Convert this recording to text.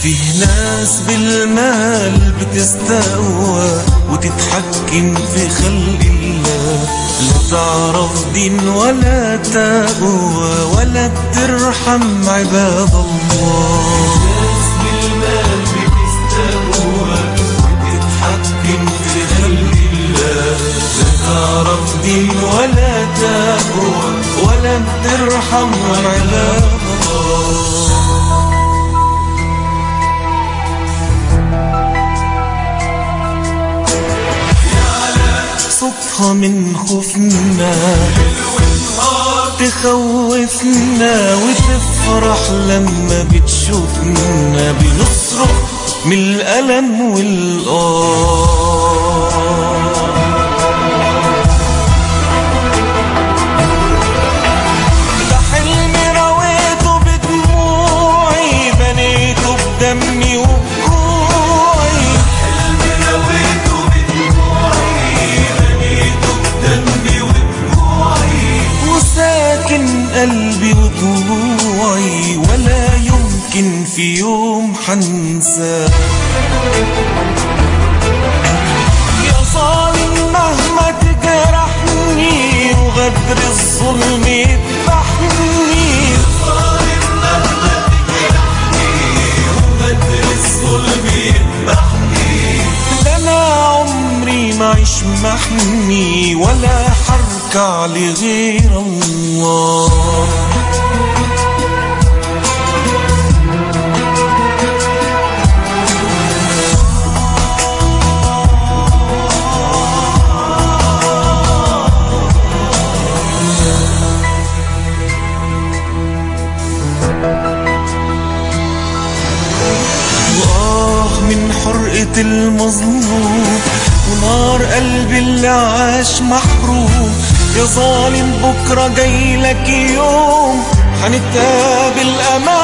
فيه ناس بالمال بتستقوى وتتحكم في خلق الله لا تعرف دين ولا تقوى ولا بترحم عباد الله ناس بالمال بتستقوى وتتحكم في خلق الله لا تعرف دين ولا تقوى ولا بترحم عباد الله صوتها من خوفنا تخوفنا وتفرح لما بتشوفنا بنصرخ من الألم والآه ده حلمي رويته بدموعي بنيته بدمي وبجوعي حلمي رويته بدموعي بنيته بدمي وبجوعي وساكن قلبي وطوعي ولا يمكن في يوم حنساه يا ظالم مهما تجرحني وغدر الظلم يذبحني ده انا عمري ما عيش محمي ولا حركع لغير الله وآه من حرقة المظلوم ونار قلبي اللي عاش محروم يا ظالم بكرة جاي لك يوم هنتقابل أمام